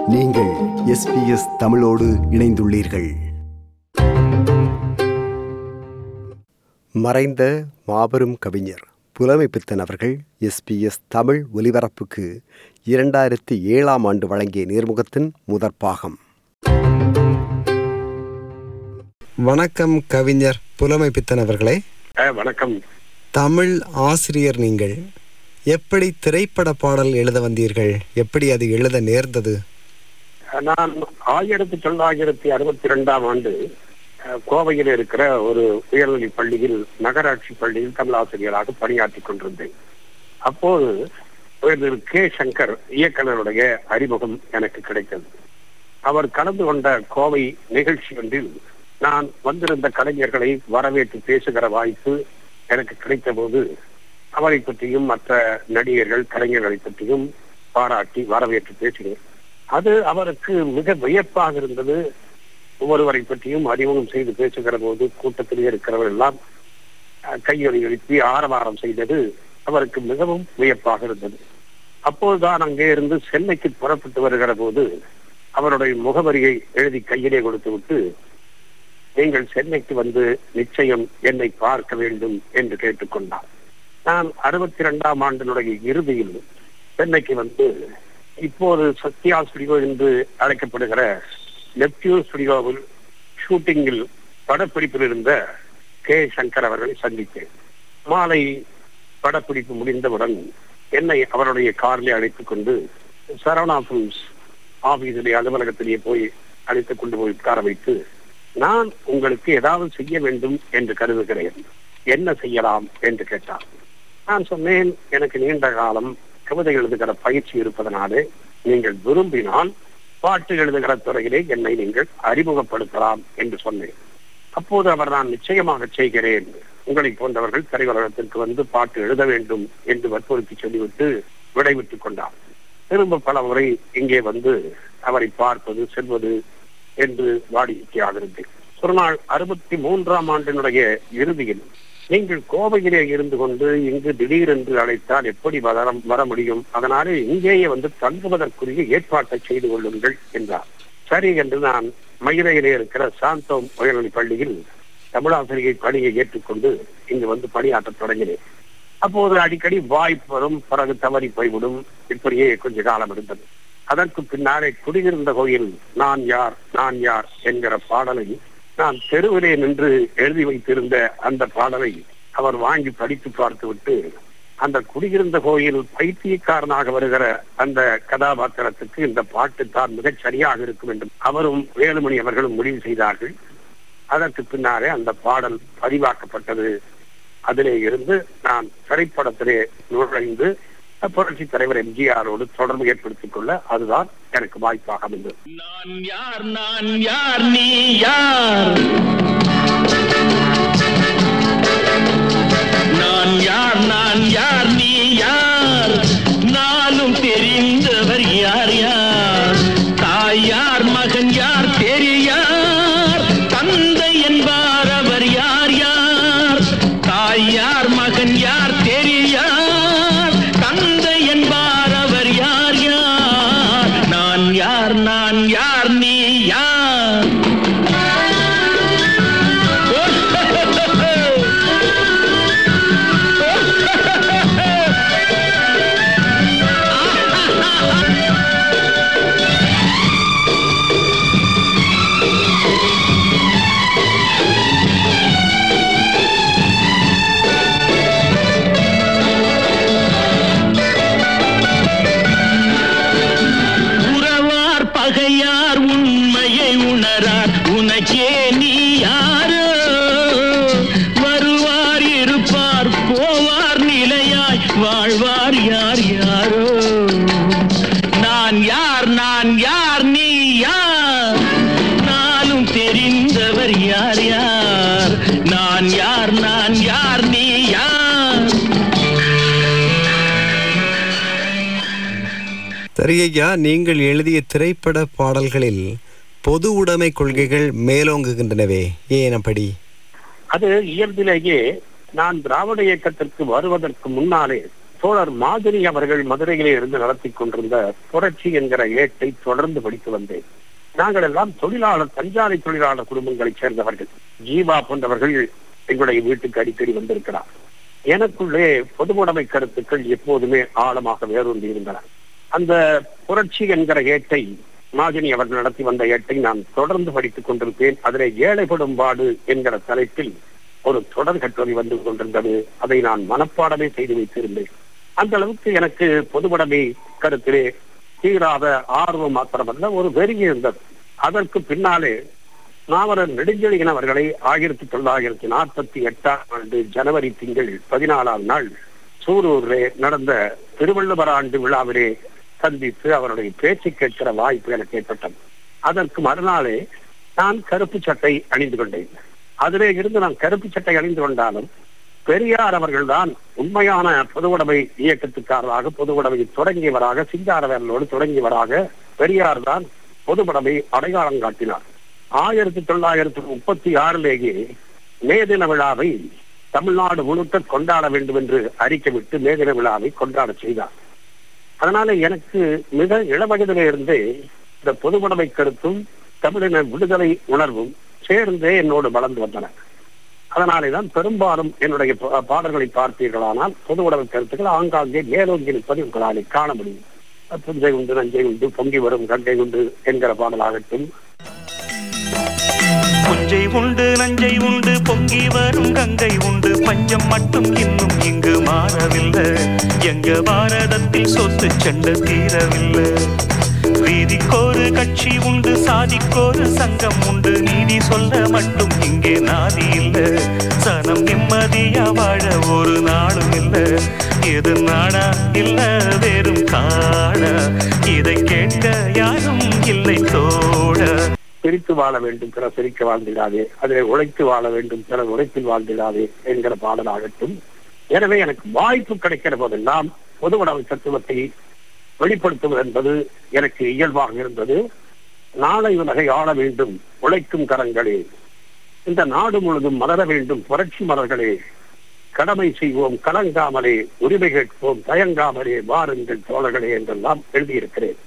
நீங்கள் எஸ்பிஎஸ் தமிழோடு இணைந்துள்ளீர்கள் மறைந்த மாபெரும் கவிஞர் புலமைப்பித்தன் அவர்கள் எஸ்பிஎஸ் தமிழ் ஒலிபரப்புக்கு இரண்டாயிரத்தி ஏழாம் ஆண்டு வழங்கிய நேர்முகத்தின் முதற்பாகம் வணக்கம் கவிஞர் புலமைப்பித்தன் அவர்களே அஹ், வணக்கம் தமிழ் ஆசிரியர் நீங்கள் எப்படி திரைப்பட பாடல் எழுத வந்தீர்கள் எப்படி அது எழுத நேர்ந்தது அஹ், நான் ஆயிரத்தி தொள்ளாயிரத்தி அறுபத்தி ரெண்டாம் ஆண்டு அஹ், கோவையில் இருக்கிற ஒரு உயர்நிலை பள்ளியில் நகராட்சி பள்ளியில் தமிழாசிரியராக பணியாற்றிக் கொண்டிருந்தேன் அப்போது திரு கே சங்கர் இயக்குனருடைய அறிமுகம் எனக்கு கிடைத்தது அவர் கலந்து கொண்ட கோவை நிகழ்ச்சி ஒன்றில் நான் வந்திருந்த கலைஞர்களை வரவேற்று பேசுகிற வாய்ப்பு எனக்கு கிடைத்த போது அவரை பற்றியும் மற்ற நடிகர்கள் கலைஞர்களை பற்றியும் பாராட்டி வரவேற்று பேசினேன் அது அவருக்கு மிக வியப்பாக இருந்தது ஒவ்வொருவரை பற்றியும் அறிமுகம் செய்து பேசுகிற போது கூட்டத்தில் இருக்கிறவர் எல்லாம் அஹ், கையொலி எழுப்பி ஆரவாரம் செய்தது அவருக்கு மிகவும் வியப்பாக இருந்தது அப்போதுதான் அங்கே இருந்து சென்னைக்கு புறப்பட்டு வருகிற போது அவருடைய முகவரியை எழுதி கையிலே கொடுத்து விட்டு நீங்கள் சென்னைக்கு வந்து நிச்சயம் என்னை பார்க்க வேண்டும் என்று கேட்டுக்கொண்டார் நான் அறுபத்தி இரண்டாம் ஆண்டினுடைய இறுதியில் சென்னைக்கு வந்து இப்போது சத்யா ஸ்டுடியோ என்று அழைக்கப்படுகிற நெப்டியூ ஸ்டுடியோவில் ஷூட்டிங்கில் படப்பிடிப்பில் இருந்த கே சங்கர் அவர்களை சந்தித்தேன் மாலை படப்பிடிப்பு முடிந்தவுடன் என்னை அவருடைய காரிலே அழைத்துக் கொண்டு சரவணா பிலிம்ஸ் ஆபீஸிலே அலுவலகத்திலேயே போய் அழைத்துக் கொண்டு போய் உட்கார வைத்து நான் உங்களுக்கு ஏதாவது செய்ய வேண்டும் என்று கருதுகிறேன் என்ன செய்யலாம் என்று கேட்டார் நான் சொன்னேன் எனக்கு நீண்ட காலம் கவிதை எழுதுகிற பயிற்சி இருப்பதனாலே நீங்கள் விரும்பினால் பாட்டு எழுதுகிற துறையிலே என்னை நீங்கள் அறிமுகப்படுத்தலாம் என்று சொன்னேன் அப்போது அவர் நான் நிச்சயமாக செய்கிறேன் உங்களை போன்றவர்கள் திரையுலகத்திற்கு வந்து பாட்டு எழுத வேண்டும் என்று வற்புறுத்தி சொல்லிவிட்டு விடைவிட்டுக் கொண்டார் திரும்ப பல முறை இங்கே வந்து அவரை பார்ப்பது செல்வது என்று வாடிக்கையாக இருந்தேன் ஒரு நாள் அறுபத்தி மூன்றாம் ஆண்டினுடைய இறுதியில் நீங்கள் கோவையிலே இருந்து கொண்டு இங்கு திடீரென்று அழைத்தால் எப்படி வர வர முடியும் அதனாலே இங்கேயே வந்து தங்குவதற்குரிய ஏற்பாட்டை செய்து கொள்ளுங்கள் என்றார் சரி என்று நான் மயிலையிலே இருக்கிற சாந்தோம் உயர்நிலை பள்ளியில் தமிழாசிரியை பணியை ஏற்றுக்கொண்டு இங்கு வந்து பணியாற்றத் தொடங்கினேன் அப்போது அடிக்கடி வாய்ப்பு வரும் பிறகு தவறி போய்விடும் இப்படியே கொஞ்ச காலம் இருந்தது அதற்கு பின்னாலே குடியிருந்த கோயில் நான் யார் நான் யார் என்கிற பாடலை நான் தெருவிலே நின்று எழுதி வைத்திருந்த அந்த பாடலை அவர் வாங்கி படித்து பார்த்துவிட்டு அந்த குடியிருந்த கோயில் பைத்தியக்காரனாக வருகிற அந்த கதாபாத்திரத்துக்கு இந்த பாட்டு தான் மிகச் சரியாக இருக்கும் என்று அவரும் வேலுமணி அவர்களும் முடிவு செய்தார்கள் அதற்கு பின்னாலே அந்த பாடல் பதிவாக்கப்பட்டது அதிலே இருந்து நான் திரைப்படத்திலே நுழைந்து புரட்சி தலைவர் எம்ஜிஆரோடு தொடர்பு ஏற்படுத்திக் கொள்ள அதுதான் எனக்கு வாய்ப்பாக அமைந்தது நான் யார் நான் யார் நீ யார் நான் யார் நான் யார் நீ யார் நானும் தெரிந்தவர் யார் யார் தாய் யார் மகன் யார் தெரியார் தந்தை என்பார் அவர் யார் யார் தாய் யார் மகன் யார் தெரியார் தந்தை என்பார் அவர் யார் யார் நான் யார் நான் யார் நீ யார் உறவார் பகையார் உண்மையை உணரார் உனக்கே நீ யாரோ வருவார் இருப்பார் போவார் நிலையாய் வாழ்வார் யார் யாரோ நான் யார் நான் யார் நீ யார் நானும் தெரிந்தவர் யார் யார் நான் யார் நான் யார் நீ யார் சரி ஐயா நீங்கள் எழுதிய திரைப்பட பாடல்களில் பொது உடைமை கொள்கைகள் மேலோங்குகின்றனவே ஏன் அப்படி அது இயல்பிலேயே நான் திராவிட இயக்கத்திற்கு வருவதற்கு முன்னாலே தோழர் மாதிரி அவர்கள் மதுரையிலே இருந்து நடத்தி கொண்டிருந்த புரட்சி என்கிற ஏட்டை தொடர்ந்து படித்து வந்தேன் நாங்கள் எல்லாம் தொழிலாளர் தஞ்சாலை தொழிலாளர் குடும்பங்களைச் சேர்ந்தவர்கள் ஜீவா போன்றவர்கள் எங்களுடைய வீட்டுக்கு அடிக்கடி வந்திருக்கிறார் எனக்குள்ளே பொதுவுடைமை கருத்துக்கள் எப்போதுமே ஆழமாக வேரூன்றி இருந்தன அந்த புரட்சி என்கிற ஏட்டை மாஜினி அவர்கள் நடத்தி வந்த ஏட்டை நான் தொடர்ந்து படித்துக் கொண்டிருப்பேன் அதிலே ஏழைப்படும் பாடு என்கிற தலைப்பில் ஒரு தொடர் கட்டுரை வந்து கொண்டிருந்தது அதை நான் மனப்பாடமே செய்து வைத்திருந்தேன் அந்த அளவுக்கு எனக்கு பொதுவுடைமை கருத்திலே தீராத ஆர்வம் மாத்திரமல்ல ஒரு வெறி இருந்தது அதற்கு பின்னாலே நாவலர் நெடுஞ்செழியன் அவர்களை ஆயிரத்தி தொள்ளாயிரத்தி நாற்பத்தி எட்டாம் ஆண்டு ஜனவரி திங்கள் பதினாலாம் நாள் சூரூரிலே நடந்த திருவள்ளுவர் ஆண்டு விழாவிலே சந்தித்து அவருடைய பேச்சு கேட்கிற வாய்ப்பு எனக்கு ஏற்பட்டது அதற்கு மறுநாளே நான் கருப்பு சட்டை அணிந்து கொண்டேன் அதிலே இருந்து நான் கருப்பு சட்டை அணிந்து கொண்டாலும் பெரியார் அவர்கள்தான் உண்மையான பொதுவுடைமை இயக்கத்துக்காரராக பொதுவுடைமையை தொடங்கியவராக சிங்காரவேலோடு தொடங்கியவராக பெரியார் தான் பொதுவுடைமை அடையாளம் காட்டினார் ஆயிரத்தி தொள்ளாயிரத்தி முப்பத்தி ஆறிலேயே மே தின விழாவை தமிழ்நாடு முழுக்க கொண்டாட வேண்டும் என்று அறிக்கை விட்டு மே தின விழாவை கொண்டாட செய்தார் அதனால எனக்கு மிக இளவயதிலே இருந்தே இந்த பொதுவுடைமை கருத்தும் தமிழின விடுதலை உணர்வும் சேர்ந்தே என்னோடு வளர்ந்து வந்தன அதனாலேதான் பெரும்பாலும் என்னுடைய பா- பாடல்களை பார்த்தீர்களானால் பொது உடமை கருத்துக்கள் ஆங்காங்கே மேலோங்கி நிற்பதை உங்களாலே காண முடியும் புஞ்சை உண்டு நஞ்சை உண்டு பொங்கி வரும் கங்கை உண்டு என்கிற பாடலாகட்டும் புஞ்சை உண்டு நஞ்சை உண்டு பொங்கி வரும் கங்கை உண்டு பஞ்சம் மட்டும் இன்னும் இங்கு மாறவில்லை எங்க பாரதத்தில் சொத்து சண்டை தீரவில்லை வீதிக்கோரு கட்சி உண்டு சாதிக்கோரு சங்கம் உண்டு நீதி சொல்ல மட்டும் இங்கே நாதி இல்ல சனம் நிம்மதியா வாழ ஒரு நாளும் இல்ல எது நாடா இல்ல வெறும் காடா இதை கேட்க யாரும் இல்லை தோட பிரித்து வாழ வேண்டும் பிற சிரிக்க வாழ்ந்திடாதே அதிலே உழைத்து வாழ வேண்டும் பிற உழைப்பில் வாழ்ந்திடாதே என்கிற பாடலாகட்டும் எனவே எனக்கு வாய்ப்பு கிடைக்கிற போதெல்லாம் பொது உடமை தத்துவத்தை வெளிப்படுத்துவது என்பது எனக்கு இயல்பாக இருந்தது நாளை உலகை ஆள வேண்டும் உழைக்கும் கரங்களே இந்த நாடு முழுதும் மலர வேண்டும் புரட்சி மலர்களே கடமை செய்வோம் கலங்காமலே உரிமை கேட்போம் தயங்காமலே வாருங்கள் தோழர்களே என்றெல்லாம் எழுதியிருக்கிறேன்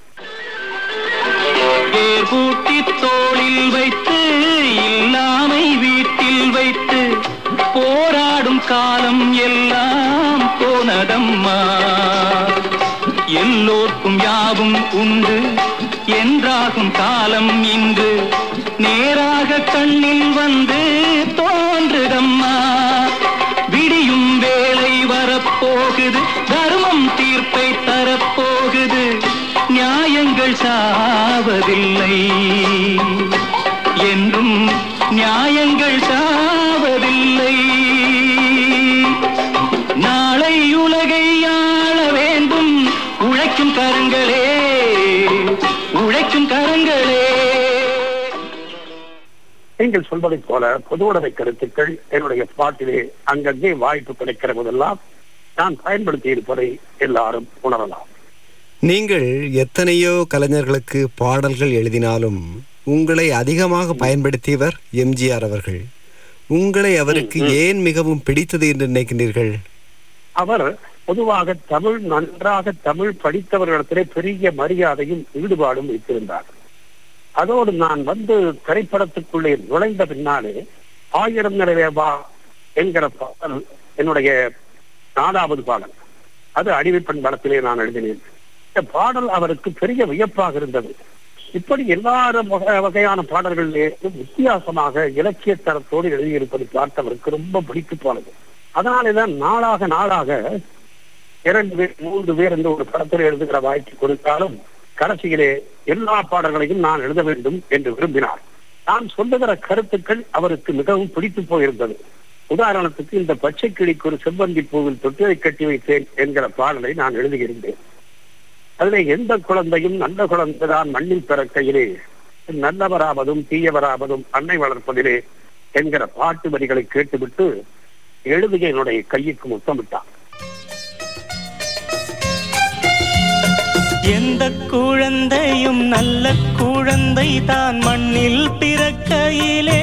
வேர் பூட்டி தோளில் வைத்து இல்லாமை வீட்டில் வைத்து போராடும் காலம் எல்லாம் போனதம்மா எல்லோர்க்கும் யாவும் உண்டு என்றாகும் காலம் இன்று நேராக கண்ணில் வந்து தோன்றுதம்மா விடியும் வேளை வரப்போகுது தர்மம் தீர்ப்பை தரப்போகுது நியாயங்கள் சாவதில்லை என்றும் நியாயங்கள் சாவதில்லை நாளை உலகை ஆள வேண்டும் உழைக்கும் கரங்களே உழைக்கும் கரங்களே நீங்கள் சொல்வதைப் போல பொது உடைமை கருத்துக்கள் என்னுடைய பாட்டிலே அங்கங்கே வாய்ப்பு கிடைக்கிற போதெல்லாம் நான் பயன்படுத்தி இருப்பதை எல்லாரும் உணரலாம் நீங்கள் எத்தனையோ கலைஞர்களுக்கு பாடல்கள் எழுதினாலும் உங்களை அதிகமாக பயன்படுத்தியவர் எம்ஜிஆர் அவர்கள் உங்களை அவருக்கு ஏன் மிகவும் பிடித்தது என்று நினைக்கின்றீர்கள் அவர் பொதுவாக தமிழ் நன்றாக தமிழ் படித்தவர்களிடத்திலே பெரிய மரியாதையும் ஈடுபாடும் வைத்திருந்தார் அதோடு நான் வந்து திரைப்படத்துக்குள்ளே நுழைந்த பின்னாலே ஆயிரம் நிறைவேவா என்கிற பாடல் என்னுடைய நாலாவது பாடல் அது அடிமைப்பெண் படத்திலே நான் எழுதினேன் இந்த பாடல் அவருக்கு பெரிய வியப்பாக இருந்தது இப்படி எல்லா வகை- வகையான பாடல்களிலே வித்தியாசமாக இலக்கிய தரத்தோடு எழுதியிருப்பதை பார்த்து அவருக்கு ரொம்ப பிடித்து போனது அதனாலேதான் நாளாக நாளாக இரண்டு பேர் மூன்று பேர் என்று ஒரு படத்தில் எழுதுகிற வாய்ப்பு கொடுத்தாலும் கடைசியிலே எல்லா பாடல்களையும் நான் எழுத வேண்டும் என்று விரும்பினார் நான் சொல்லுகிற கருத்துக்கள் அவருக்கு மிகவும் பிடித்து போயிருந்தது உதாரணத்துக்கு இந்த பச்சை கிளிக்கு ஒரு செவ்வந்தி பூவில் தொட்டிலை கட்டி வைத்தேன் என்கிற பாடலை நான் எழுதியிருந்தேன் அதிலே எந்த குழந்தையும் நல்ல குழந்தைதான் மண்ணில் பிறக்கையிலே நல்லவராவதும் தீயவராவதும் அன்னை வளர்ப்பதிலே என்கிற பாட்டு வரிகளை கேட்டுவிட்டு எழுதிய என்னுடைய கையுக்கு முத்தமிட்டான் எந்த குழந்தையும் நல்ல குழந்தை தான் மண்ணில் பிறக்கையிலே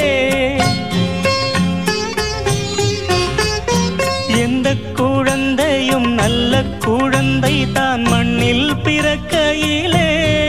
எந்த குழந்தை நல்ல குழந்தை தான் மண்ணில் பிறக்கையிலே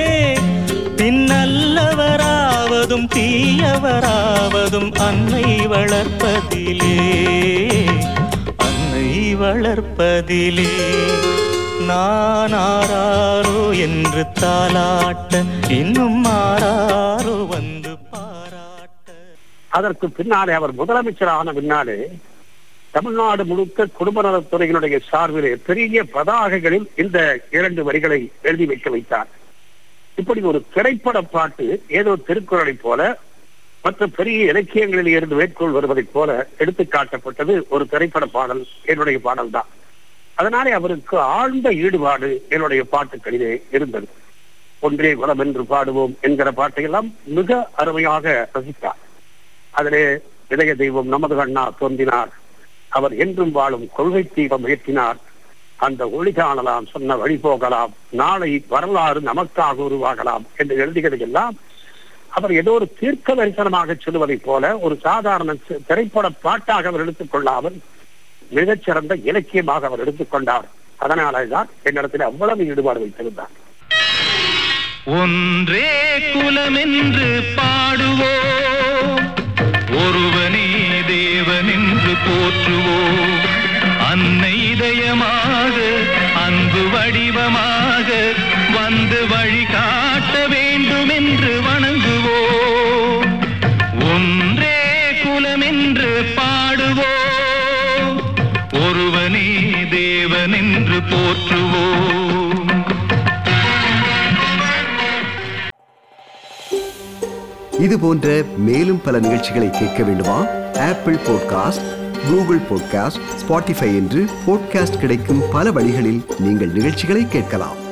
பின்னல்லவராவதும் தீயவராவதும் அன்னை வளர்ப்பதிலே அன்னை வளர்ப்பதிலே நான் ஆராரோ என்று தாலாட்ட இன்னும் மாறாரோ வந்து பாராட்ட அதற்கு பின்னாலே அவர் முதலமைச்சரான பின்னாலே தமிழ்நாடு முழுக்க குடும்ப நலத்துறையினுடைய சார்பிலே பெரிய பதாகைகளில் இந்த இரண்டு வரிகளை எழுதி வைக்க வைத்தார் இப்படி ஒரு திரைப்பட பாட்டு ஏதோ திருக்குறளைப் போல மற்ற பெரிய இலக்கியங்களில் இருந்து மேற்கோள் வருவதைப் போல எடுத்து காட்டப்பட்டது ஒரு திரைப்பட பாடல் என்னுடைய பாடல் தான் அதனாலே அவருக்கு ஆழ்ந்த ஈடுபாடு என்னுடைய பாட்டுக்களிலே இருந்தது ஒன்றே குலம் என்று பாடுவோம் என்கிற பாட்டையெல்லாம் மிக அருமையாக ரசித்தார் அதிலே இதய தெய்வம் நமது கண்ணா தோன்றினார் அவர் என்றும் வாழும் கொள்கை தீபம் ஏற்றினார் அந்த ஒளி காணலாம் சொன்ன வழி போகலாம் நாளை வரலாறு நமக்காக உருவாகலாம் என்று எழுதுகிறதெல்லாம் அவர் ஏதோ ஒரு தீர்க்க தரிசனமாக சொல்லுவதைப் போல ஒரு சாதாரண சி- திரைப்பட பாட்டாக அவர் எடுத்துக் கொள்ளாமல் மிகச்சிறந்த இலக்கியமாக அவர் எடுத்துக்கொண்டார் அதனாலதான் என்னிடத்தில் அவ்வளவு ஈடுபாடு வைத்திருந்தார் ஒன்றே குலமென்று பாடுவோம் ஒருவனே தேவனென்று போற்றுவோம் அன்னை இதயமாக அன்பு வடிவமாக வந்து வழிகாட்ட வேண்டும் என்று வணங்குவோம் ஒன்றே குலமென்று பாடுவோம் ஒருவனே தேவனென்று போற்றுவோம் இது போன்ற மேலும் பல நிகழ்ச்சிகளை கேட்க வேண்டுமா Apple podcast Google podcast Spotify என்று பாட்காஸ்ட் கிடைக்கும் பல வழிகளில் நீங்கள் நிகழ்ச்சிகளை கேட்கலாம்